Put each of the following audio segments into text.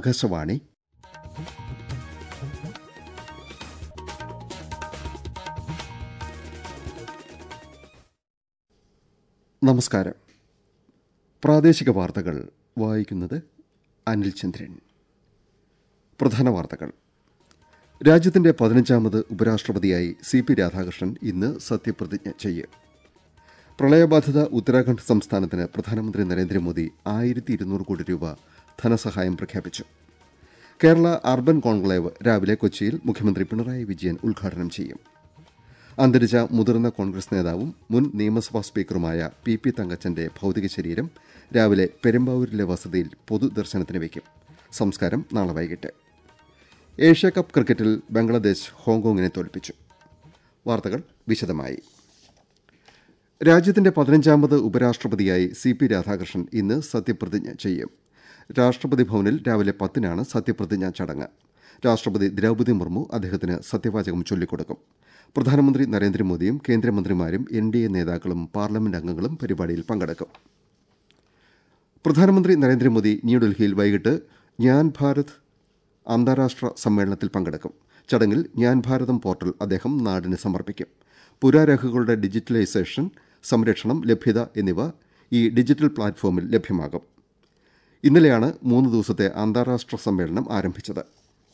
ആകാശവാണി നമസ്കാരം പ്രാദേശിക വാർത്തകൾ വായിക്കുന്നത് അനിൽ ചന്ദ്രൻ പ്രധാന വാർത്തകൾ രാജ്യത്തിന്റെ പതിനഞ്ചാമത് ഉപരാഷ്ട്രപതിയായി സി പി രാധാകൃഷ്ണൻ ഇന്ന് സത്യപ്രതിജ്ഞ ചെയ്യും പ്രളയബാധിത ഉത്തരാഖണ്ഡ് സംസ്ഥാനത്തിന് പ്രധാനമന്ത്രി നരേന്ദ്രമോദി ആയിരത്തി ഇരുന്നൂറ് കോടി രൂപ ധനസഹായം പ്രഖ്യാപിച്ചു കേരള അർബൻ കോൺക്ലേവ് രാവിലെ കൊച്ചിയിൽ മുഖ്യമന്ത്രി പിണറായി വിജയൻ ഉദ്ഘാടനം ചെയ്യും അന്തരിച്ച മുതിർന്ന കോൺഗ്രസ് നേതാവും മുൻ നിയമസഭാ സ്പീക്കറുമായ പി പി തങ്കച്ചന്റെ ഭൌതിക ശരീരം രാവിലെ പെരുമ്പാവൂരിലെ വസതിയിൽ പൊതുദർശനത്തിന് വയ്ക്കും സംസ്കാരം നാളെ വൈകിട്ട് ഏഷ്യാകപ്പ് ക്രിക്കറ്റിൽ ബംഗ്ലാദേശ് ഹോങ്കോങ്ങിനെ തോൽപ്പിച്ചു വാർത്തകൾ വിശദമായി രാജ്യത്തിന്റെ പതിനഞ്ചാമത് ഉപരാഷ്ട്രപതിയായി സി പി രാധാകൃഷ്ണൻ ഇന്ന് സത്യപ്രതിജ്ഞ ചെയ്യും രാഷ്ട്രപതി ഭവനിൽ രാവിലെ പത്തിനാണ് സത്യപ്രതിജ്ഞാ ചടങ്ങ് രാഷ്ട്രപതി ദ്രൌപദി മുർമു അദ്ദേഹത്തിന് സത്യവാചകം ചൊല്ലിക്കൊടുക്കും പ്രധാനമന്ത്രി നരേന്ദ്രമോദിയും കേന്ദ്രമന്ത്രിമാരും എൻ ഡി എ നേതാക്കളും പാർലമെന്റ് അംഗങ്ങളും പരിപാടിയിൽ പങ്കെടുക്കും പ്രധാനമന്ത്രി നരേന്ദ്രമോദി ന്യൂഡൽഹിയിൽ വൈകിട്ട് ഞാൻ ഭാരത് അന്താരാഷ്ട്ര സമ്മേളനത്തിൽ പങ്കെടുക്കും ചടങ്ങിൽ ഞാൻ ഭാരതം പോർട്ടൽ അദ്ദേഹം നാടിന് സമർപ്പിക്കും പുരാരേഖകളുടെ ഡിജിറ്റലൈസേഷൻ സംരക്ഷണം ലഭ്യത എന്നിവ ഈ ഡിജിറ്റൽ പ്ലാറ്റ്ഫോമിൽ ലഭ്യമാകും ഇന്നലെയാണ് മൂന്ന് ദിവസത്തെ അന്താരാഷ്ട്ര സമ്മേളനം ആരംഭിച്ചത്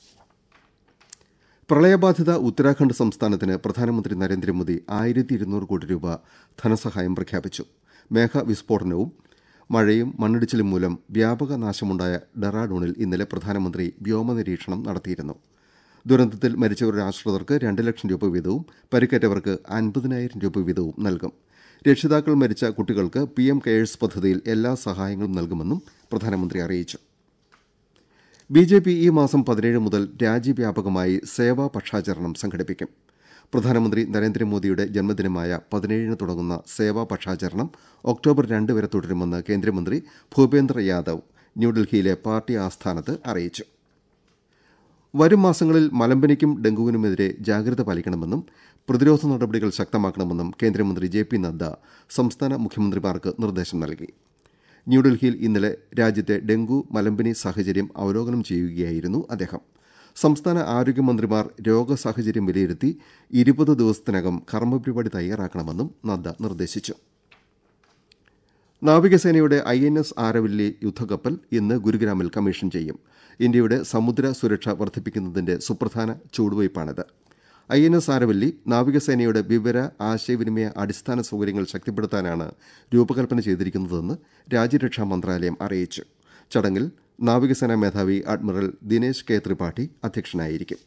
പ്രളയബാധിത ഉത്തരാഖണ്ഡ് സംസ്ഥാനത്തിന് പ്രധാനമന്ത്രി നരേന്ദ്രമോദി ആയിരത്തി ഇരുന്നൂറ് കോടി രൂപ ധനസഹായം പ്രഖ്യാപിച്ചു മേഘവിസ്ഫോടനവും മഴയും മണ്ണിടിച്ചിലും മൂലം വ്യാപക നാശമുണ്ടായ ഡെറാഡൂണിൽ ഇന്നലെ പ്രധാനമന്ത്രി വ്യോമ നിരീക്ഷണം നടത്തിയിരുന്നു ദുരന്തത്തിൽ മരിച്ചവരുടെ ആശ്രിതർക്ക് രണ്ട് ലക്ഷം രൂപ വീതവും പരിക്കേറ്റവർക്ക് അൻപതിനായിരം രൂപ വീതവും നൽകും രക്ഷിതാക്കൾ മരിച്ച കുട്ടികൾക്ക് പി എം കെയേഴ്സ് പദ്ധതിയിൽ എല്ലാ സഹായങ്ങളും നൽകുമെന്നും പ്രധാനമന്ത്രി അറിയിച്ചു ബി ജെ പി ഈ മാസം പതിനേഴ് മുതൽ രാജ്യവ്യാപകമായി സേവാ പക്ഷാചരണം സംഘടിപ്പിക്കും പ്രധാനമന്ത്രി നരേന്ദ്രമോദിയുടെ ജന്മദിനമായ പതിനേഴിന് തുടങ്ങുന്ന സേവാ പക്ഷാചരണം ഒക്ടോബർ രണ്ട് വരെ തുടരുമെന്ന് കേന്ദ്രമന്ത്രി ഭൂപേന്ദ്ര യാദവ് ന്യൂഡൽഹിയിലെ പാർട്ടി ആസ്ഥാനത്ത് അറിയിച്ചു വരും മാസങ്ങളിൽ മലമ്പനിക്കും ഡെങ്കുവിനുമെതിരെ ജാഗ്രത പാലിക്കണമെന്നും പ്രതിരോധ നടപടികൾ ശക്തമാക്കണമെന്നും കേന്ദ്രമന്ത്രി ജെ പി നദ്ദ സംസ്ഥാന മുഖ്യമന്ത്രിമാർക്ക് നിർദ്ദേശം നൽകി ന്യൂഡൽഹിയിൽ ഇന്നലെ രാജ്യത്തെ ഡെങ്കു മലമ്പനി സാഹചര്യം അവലോകനം ചെയ്യുകയായിരുന്നു അദ്ദേഹം സംസ്ഥാന ആരോഗ്യമന്ത്രിമാർ രോഗസാഹചര്യം വിലയിരുത്തി ഇരുപത് ദിവസത്തിനകം കർമ്മപരിപാടി തയ്യാറാക്കണമെന്നും നദ്ദ നിർദ്ദേശിച്ചു നാവികസേനയുടെ ഐ എൻ എസ് ആരവല്ലി യുദ്ധക്കപ്പൽ ഇന്ന് ഗുരുഗ്രാമിൽ കമ്മീഷൻ ചെയ്യും ഇന്ത്യയുടെ സമുദ്ര സുരക്ഷ വർദ്ധിപ്പിക്കുന്നതിന്റെ സുപ്രധാന ചുവടുവയ്പ്പാണിത് ഐ എൻ എസ് ആരവല്ലി നാവികസേനയുടെ വിവര ആശയവിനിമയ അടിസ്ഥാന സൗകര്യങ്ങൾ ശക്തിപ്പെടുത്താനാണ് രൂപകൽപ്പന ചെയ്തിരിക്കുന്നതെന്ന് രാജ്യരക്ഷാ മന്ത്രാലയം അറിയിച്ചു ചടങ്ങിൽ നാവികസേനാ മേധാവി അഡ്മിറൽ ദിനേശ് കെ ത്രിപാഠി അധ്യക്ഷനായിരിക്കും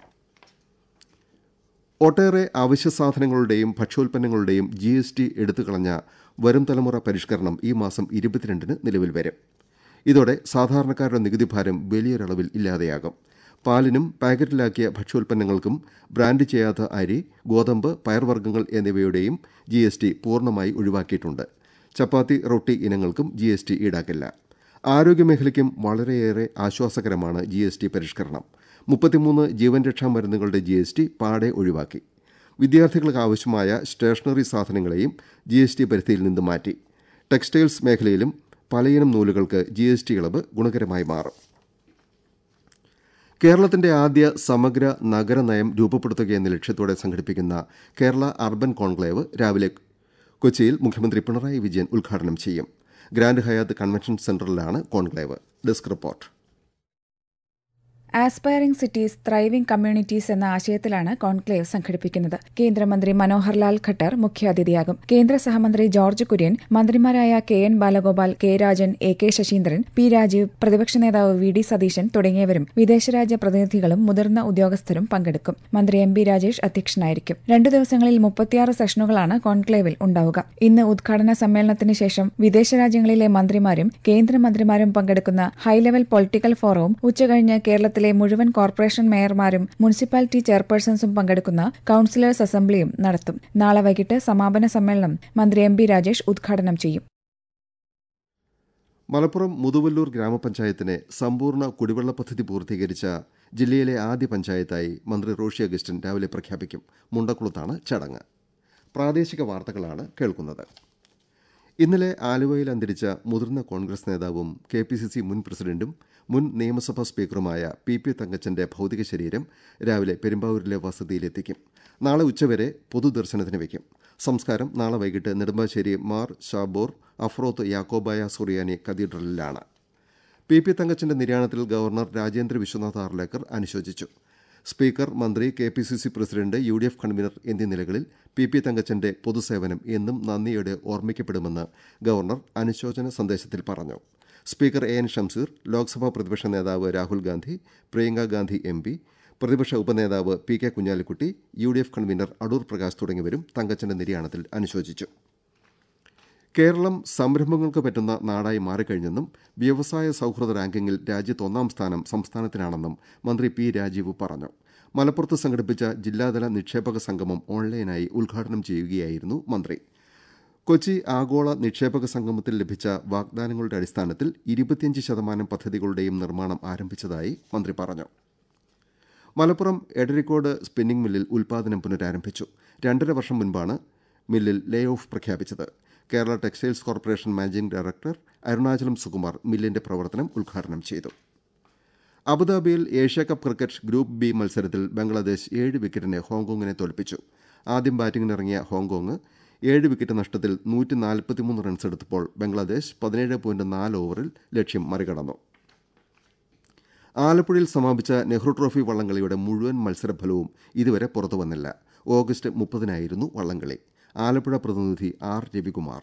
ഒട്ടേറെ അവശ്യ സാധനങ്ങളുടെയും ഭക്ഷ്യോൽപ്പന്നങ്ങളുടെയും ജി എസ് ടി എടുത്തുകളഞ്ഞ വരും തലമുറ പരിഷ്കരണം ഈ മാസം ഇരുപത്തിരണ്ടിന് നിലവിൽ വരും ഇതോടെ സാധാരണക്കാരുടെ നികുതി ഭാരം വലിയൊരളവിൽ ഇല്ലാതെയാകും പാലിനും പാക്കറ്റിലാക്കിയ ഭക്ഷ്യോൽപ്പന്നങ്ങൾക്കും ബ്രാൻഡ് ചെയ്യാത്ത അരി ഗോതമ്പ് പയർവർഗ്ഗങ്ങൾ എന്നിവയുടെയും ജി എസ് ടി പൂർണ്ണമായി ഒഴിവാക്കിയിട്ടുണ്ട് ചപ്പാത്തി റൊട്ടി ഇനങ്ങൾക്കും ജി എസ് ടി ഈടാക്കില്ല ആരോഗ്യമേഖലയ്ക്കും വളരെയേറെ ആശ്വാസകരമാണ് ജി എസ് ടി പരിഷ്കരണം മുപ്പത്തിമൂന്ന് ജീവൻ രക്ഷാ മരുന്നുകളുടെ ജി എസ് ടി പാടെ ഒഴിവാക്കി വിദ്യാർത്ഥികൾക്ക് ആവശ്യമായ സ്റ്റേഷനറി സാധനങ്ങളെയും ജി എസ് ടി പരിധിയിൽ നിന്ന് മാറ്റി ടെക്സ്റ്റൈൽസ് മേഖലയിലും പലയിനം നൂലുകൾക്ക് ജി എസ് ടി ഇളവ് ഗുണകരമായി മാറും കേരളത്തിന്റെ ആദ്യ സമഗ്ര നഗരനയം രൂപപ്പെടുത്തുക എന്ന ലക്ഷ്യത്തോടെ സംഘടിപ്പിക്കുന്ന കേരള അർബൻ കോൺക്ലേവ് രാവിലെ കൊച്ചിയിൽ മുഖ്യമന്ത്രി പിണറായി വിജയൻ ഉദ്ഘാടനം ചെയ്യും ഗ്രാൻഡ് ഹയാത്ത് കൺവെൻഷൻ സെന്ററിലാണ് conclave desk report aspiring cities thriving communities എന്ന ആശയത്തിലാണ് കോൺക്ലേവ് സംഘടിപ്പിക്കുന്നത് കേന്ദ്രമന്ത്രി മനോഹർ ലാൽ ഖട്ടർ മുഖ്യാതിഥിയാകും കേന്ദ്ര സഹമന്ത്രി ജോർജ് കുര്യൻ മന്ത്രിമാരായ K N Balagopal K Rajan A K Saseendran P Rajeev പ്രതിപക്ഷ നേതാവ് വി ഡി സതീശൻ തുടങ്ങിയവരും വിദേശരാജ്യ പ്രതിനിധികളും മുതിർന്ന ഉദ്യോഗസ്ഥരും പങ്കെടുക്കും മന്ത്രി എം ബി രാജേഷ് അധ്യക്ഷനായിരിക്കും രണ്ടു ദിവസങ്ങളിൽ മുപ്പത്തിയാറ് സെഷനുകളാണ് കോൺക്ലേവിൽ ഉണ്ടാവുക ഇന്ന് ഉദ്ഘാടന സമ്മേളനത്തിന് ശേഷം വിദേശ രാജ്യങ്ങളിലെ മന്ത്രിമാരും കേന്ദ്രമന്ത്രിമാരും പങ്കെടുക്കുന്ന ഹൈലെവൽ പൊളിറ്റിക്കൽ ഫോറവും ഉച്ചകഴിഞ്ഞ് കേരളത്തിൽ കേരളത്തിലെ മുഴുവൻ കോർപ്പറേഷൻ മേയർമാരും മുനിസിപ്പാലിറ്റി ചെയർപേഴ്സൺസും പങ്കെടുക്കുന്ന കൌൺസിലേഴ്സ് അസംബ്ലിയും നടത്തും നാളെ വൈകിട്ട് സമാപന സമ്മേളനം മന്ത്രി എം ബി രാജേഷ് ഉദ്ഘാടനം ചെയ്യും മലപ്പുറം മുതുവല്ലൂർ ഗ്രാമപഞ്ചായത്തിനെ സമ്പൂർണ്ണ കുടിവെള്ള പദ്ധതി പൂർത്തീകരിച്ച ജില്ലയിലെ ആദ്യ പഞ്ചായത്തായി മന്ത്രി റോഷി അഗസ്റ്റിൻ രാവിലെ പ്രഖ്യാപിക്കും മുണ്ടക്കുളത്താണ് ചടങ്ങ് പ്രാദേശിക വാർത്തകളാണ് കേൾക്കുന്നത് ഇന്നലെ ആലുവയിൽ അന്തരിച്ച മുതിർന്ന കോൺഗ്രസ് നേതാവും കെ പി സി സി മുൻ പ്രസിഡന്റും മുൻ നിയമസഭാ സ്പീക്കറുമായ പി പി തങ്കച്ചന്റെ ഭൌതിക ശരീരം രാവിലെ പെരുമ്പാവൂരിലെ വസതിയിലെത്തിക്കും നാളെ ഉച്ചവരെ പൊതുദർശനത്തിന് വയ്ക്കും സംസ്കാരം നാളെ വൈകിട്ട് നെടുമ്പാശ്ശേരി മാർ ഷാബോർ അഫ്രോത്ത് യാക്കോബായ സുറിയാനി കത്തീഡ്രലിലാണ് പി പി തങ്കച്ചന്റെ നിര്യാണത്തിൽ ഗവർണർ രാജേന്ദ്ര വിശ്വനാഥ് ആർലേക്കർ അനുശോചിച്ചു സ്പീക്കർ മന്ത്രി K P C C president U D F convener എന്നീ നിലകളിൽ പി പി തങ്കച്ചന്റെ പൊതുസേവനം എന്നും നന്ദിയോടെ ഓർമ്മിക്കപ്പെടുമെന്ന് ഗവർണർ അനുശോചന സന്ദേശത്തിൽ പറഞ്ഞു speaker A N Shamseer Lok Sabha പ്രതിപക്ഷ നേതാവ് രാഹുൽ ഗാന്ധി പ്രിയങ്ക ഗാന്ധി എം പി പ്രതിപക്ഷ ഉപനേതാവ് P K Kunhalikutty U D F convener Adoor Prakash തുടങ്ങിയവരും തങ്കച്ചന്റെ നിര്യാണത്തിൽ അനുശോചിച്ചു കേരളം സംരംഭങ്ങൾക്ക് പറ്റുന്ന നാടായി മാറിക്കഴിഞ്ഞെന്നും വ്യവസായ സൌഹൃദ റാങ്കിങ്ങിൽ രാജ്യത്ത് ഒന്നാം സ്ഥാനം സംസ്ഥാനത്തിനാണെന്നും മന്ത്രി പി രാജീവ് പറഞ്ഞു മലപ്പുറത്ത് സംഘടിപ്പിച്ച ജില്ലാതല നിക്ഷേപക സംഗമം ഓൺലൈനായി ഉദ്ഘാടനം ചെയ്യുകയായിരുന്നു മന്ത്രി കൊച്ചി ആഗോള നിക്ഷേപക സംഗമത്തിൽ ലഭിച്ച വാഗ്ദാനങ്ങളുടെ അടിസ്ഥാനത്തിൽ ഇരുപത്തിയഞ്ച് ശതമാനം പദ്ധതികളുടെയും നിർമ്മാണം ആരംഭിച്ചതായി മന്ത്രി പറഞ്ഞു മലപ്പുറം എടരിക്കോട് സ്പിന്നിംഗ് മില്ലിൽ ഉൽപാദനം പുനരാരംഭിച്ചു രണ്ടര വർഷം മുൻപാണ് മില്ലിൽ ലേ ഓഫ് പ്രഖ്യാപിച്ചത് Kerala textiles corporation managing director Arunachalam Sukumar മില്ലിന്റെ പ്രവർത്തനം ഉദ്ഘാടനം ചെയ്തു അബുദാബിയിൽ ഏഷ്യാകപ്പ് ക്രിക്കറ്റ് ഗ്രൂപ്പ് ബി മത്സരത്തിൽ ബംഗ്ലാദേശ് ഏഴ് വിക്കറ്റിന് ഹോങ്കോങ്ങിനെ തോൽപ്പിച്ചു ആദ്യം ബാറ്റിംഗിനിറങ്ങിയ ഹോങ്കോങ് ഏഴ് വിക്കറ്റ് നഷ്ടത്തിൽ നൂറ്റി നാൽപ്പത്തിമൂന്ന് റൺസ് എടുത്തപ്പോൾ ബംഗ്ലാദേശ് പതിനേഴ് പോയിന്റ് നാല് ഓവറിൽ ലക്ഷ്യം മറികടന്നു ആലപ്പുഴയിൽ സമാപിച്ച നെഹ്റു ട്രോഫി വള്ളംകളിയുടെ മുഴുവൻ മത്സരഫലവും ഇതുവരെ പുറത്തുവന്നില്ല ഓഗസ്റ്റ് മുപ്പതിനായിരുന്നു വള്ളംകളി ആലപ്പുഴ പ്രതിനിധി ആർ രവികുമാർ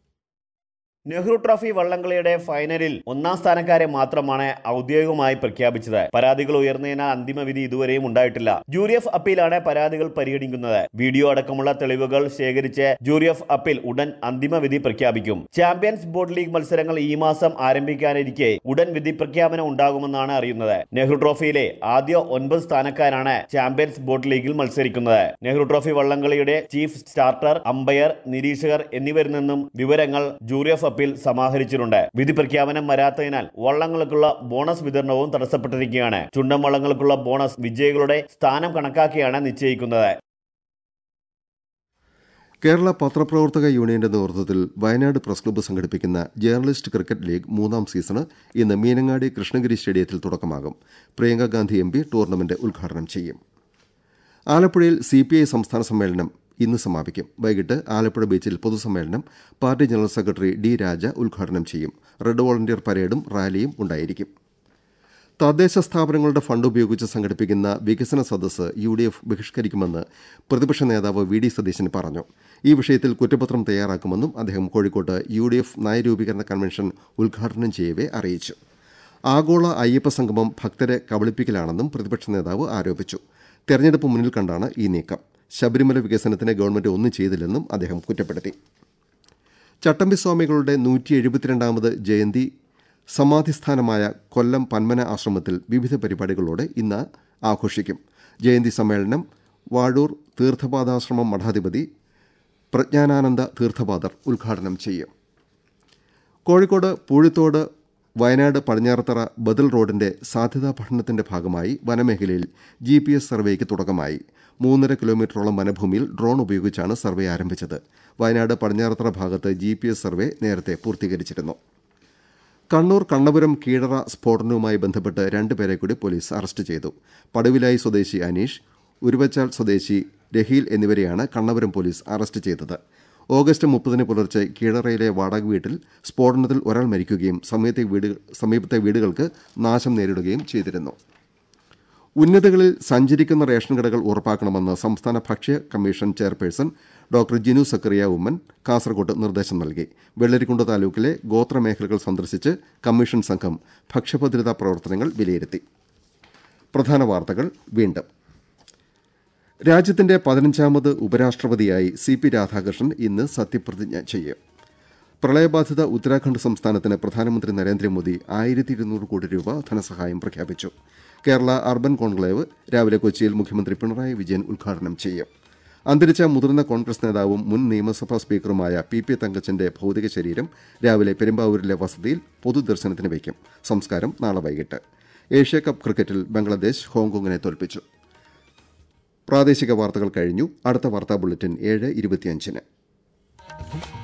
നെഹ്റു ട്രോഫി വള്ളംകളിയുടെ ഫൈനലിൽ ഒന്നാം സ്ഥാനക്കാരെ മാത്രമാണ് ഔദ്യോഗികമായി പ്രഖ്യാപിച്ചത് പരാതികൾ ഉയർന്നതിനാൽ അന്തിമ വിധി ഇതുവരെയും ഉണ്ടായിട്ടില്ല ജൂറി ഓഫ് അപ്പീലാണ് പരാതികൾ പരിഗണിക്കുന്നത് വീഡിയോ അടക്കമുള്ള തെളിവുകൾ ശേഖരിച്ച് ജൂറി ഓഫ് അപ്പീൽ ഉടൻ അന്തിമ വിധി പ്രഖ്യാപിക്കും ചാമ്പ്യൻസ് ബോട്ട് ലീഗ് മത്സരങ്ങൾ ഈ മാസം ആരംഭിക്കാനിരിക്കെ ഉടൻ വിധി പ്രഖ്യാപനം ഉണ്ടാകുമെന്നാണ് അറിയുന്നത് നെഹ്റു ട്രോഫിയിലെ ആദ്യ ഒൻപത് സ്ഥാനക്കാരാണ് ചാമ്പ്യൻസ് ബോട്ട് ലീഗിൽ മത്സരിക്കുന്നത് നെഹ്റു ട്രോഫി വള്ളംകളിയുടെ ചീഫ് സ്റ്റാർട്ടർ അമ്പയർ നിരീക്ഷകർ എന്നിവരിൽ നിന്നും വിവരങ്ങൾ ജൂറി ഓഫ് അപ്പീൽ സമാഹരിച്ചിട്ടുണ്ട് വിധി പ്രഖ്യാപനം വരാത്തതിനാൽ വള്ളങ്ങൾക്കുള്ള ബോണസ് വിതരണവും തടസ്സപ്പെട്ടിരിക്കുകയാണ് ചുണ്ടൻ വള്ളങ്ങൾക്കുള്ള ബോണസ് വിജയികളുടെ സ്ഥാനം കണക്കാക്കിയാണ് നിശ്ചയിക്കുന്നത് കേരള പത്രപ്രവർത്തക യൂണിയന്റെ നേതൃത്വത്തിൽ വയനാട് പ്രസ് ക്ലബ്ബ് സംഘടിപ്പിക്കുന്ന ജേർണലിസ്റ്റ് ക്രിക്കറ്റ് ലീഗ് മൂന്നാം സീസണ് ഇന്ന് മീനങ്ങാടി കൃഷ്ണഗിരി സ്റ്റേഡിയത്തിൽ തുടക്കമാകും Priyanka Gandhi M P tournament ഉദ്ഘാടനം ചെയ്യും ആലപ്പുഴയിൽ സിപിഐ സംസ്ഥാന സമ്മേളനം ഇന്ന് സമാപിക്കും വൈകിട്ട് ആലപ്പുഴ ബീച്ചിൽ പൊതുസമ്മേളനം party general secretary D Raja ഉദ്ഘാടനം ചെയ്യും റെഡ് വോളണ്ടിയർ പരേഡും റാലിയും ഉണ്ടായിരിക്കും തദ്ദേശ സ്ഥാപനങ്ങളുടെ ഫണ്ട് ഉപയോഗിച്ച് സംഘടിപ്പിക്കുന്ന വികസന സദസ്സ് യു ഡി എഫ് ബഹിഷ്കരിക്കുമെന്ന് പ്രതിപക്ഷ നേതാവ് വി ഡി സതീശൻ പറഞ്ഞു ഈ വിഷയത്തിൽ കുറ്റപത്രം തയ്യാറാക്കുമെന്നും അദ്ദേഹം കോഴിക്കോട്ട് യു ഡി എഫ് നയരൂപീകരണ കൺവെൻഷൻ ഉദ്ഘാടനം ചെയ്യവെ അറിയിച്ചു ആഗോള അയ്യപ്പ സംഗമം ഭക്തരെ കബളിപ്പിക്കലാണെന്നും പ്രതിപക്ഷ നേതാവ് ആരോപിച്ചു തെരഞ്ഞെടുപ്പ് മുന്നിൽ കണ്ടാണ് ഈ നീക്കം ശബരിമല വികസനത്തിന് ഗവൺമെന്റ് ഒന്നും ചെയ്തില്ലെന്നും അദ്ദേഹം കുറ്റപ്പെടുത്തി ചട്ടമ്പി സ്വാമികളുടെ നൂറ്റി എഴുപത്തിരണ്ടാമത് ജയന്തി സമാധിസ്ഥാനമായ കൊല്ലം പന്മന ആശ്രമത്തിൽ വിവിധ പരിപാടികളോടെ ഇന്ന് ആഘോഷിക്കും ജയന്തി സമ്മേളനം വാഴൂർ തീർത്ഥപാദാശ്രമം മഠാധിപതി പ്രജ്ഞാനാനന്ദ തീർത്ഥപാദർ ഉദ്ഘാടനം ചെയ്യും കോഴിക്കോട് പൂഴിത്തോട് വയനാട് പടിഞ്ഞാറത്തറ ബദൽ റോഡിന്റെ സാധ്യതാ പഠനത്തിന്റെ ഭാഗമായി വനമേഖലയിൽ ജി പി എസ് സർവേക്ക് തുടക്കമായി മൂന്നര കിലോമീറ്ററോളം വനഭൂമിയിൽ ഡ്രോൺ ഉപയോഗിച്ചാണ് സർവേ ആരംഭിച്ചത് വയനാട് പടിഞ്ഞാറത്തറ ഭാഗത്ത് ജി പി എസ് സർവേ നേരത്തെ പൂർത്തീകരിച്ചിരുന്നു കണ്ണൂർ കണ്ണപുരം കീഴറ സ്ഫോടനവുമായി ബന്ധപ്പെട്ട് രണ്ടുപേരെ കൂടി പോലീസ് അറസ്റ്റ് ചെയ്തു പടുവിലായി സ്വദേശി അനീഷ് ഉരുവച്ചാൽ സ്വദേശി രഹീൽ എന്നിവരെയാണ് കണ്ണപുരം പോലീസ് അറസ്റ്റ് ചെയ്തത് ഓഗസ്റ്റ് മുപ്പതിന് പുലർച്ചെ കീഴറയിലെ വാടക വീട്ടിൽ സ്ഫോടനത്തിൽ ഒരാൾ മരിക്കുകയും സമീപത്തെ വീട് സമീപത്തെ വീടുകൾക്ക് നാശം നേരിടുകയും ചെയ്തിരുന്നു ഉന്നതകളിൽ സഞ്ചരിക്കുന്ന റേഷൻ കടകൾ ഉറപ്പാക്കണമെന്ന് സംസ്ഥാന ഭക്ഷ്യ commission chairperson doctor Jinu Zachariah Oommen കാസർകോട്ട് നിർദ്ദേശം നൽകി വെള്ളരിക്കുണ്ട് താലൂക്കിലെ ഗോത്രമേഖലകൾ സന്ദർശിച്ച് കമ്മീഷൻ സംഘം ഭക്ഷ്യഭദ്രതാ പ്രവർത്തനങ്ങൾ വിലയിരുത്തി പ്രധാന വാർത്തകൾ വീണ്ടും രാജ്യത്തിന്റെ പതിനഞ്ചാമത് ഉപരാഷ്ട്രപതിയായി സി പി രാധാകൃഷ്ണൻ ഇന്ന് സത്യപ്രതിജ്ഞ ചെയ്യും പ്രളയബാധിത ഉത്തരാഖണ്ഡ് സംസ്ഥാനത്തിന് പ്രധാനമന്ത്രി നരേന്ദ്രമോദി ആയിരത്തി ഇരുന്നൂറ് കോടി രൂപ ധനസഹായം പ്രഖ്യാപിച്ചു കേരള അർബൻ കോൺക്ലേവ് രാവിലെ കൊച്ചിയിൽ മുഖ്യമന്ത്രി പിണറായി വിജയൻ ഉദ്ഘാടനം ചെയ്യും അന്തരിച്ച മുതിർന്ന കോൺഗ്രസ് നേതാവും മുൻ നിയമസഭാ സ്പീക്കറുമായ പി പി തങ്കച്ചന്റെ ഭൌതിക ശരീരം രാവിലെ പെരുമ്പാവൂരിലെ വസതിയിൽ പൊതുദർശനത്തിന് വയ്ക്കും സംസ്കാരം നാളെ വൈകിട്ട് ഏഷ്യാകപ്പ് ക്രിക്കറ്റിൽ ബംഗ്ലാദേശ് ഹോങ്കോങ്ങിനെ തോൽപ്പിച്ചു പ്രാദേശിക വാർത്തകൾ കഴിഞ്ഞു അടുത്ത വാർത്താ ബുള്ളറ്റിൻ ഏഴ് ഇരുപത്തിയഞ്ചിന്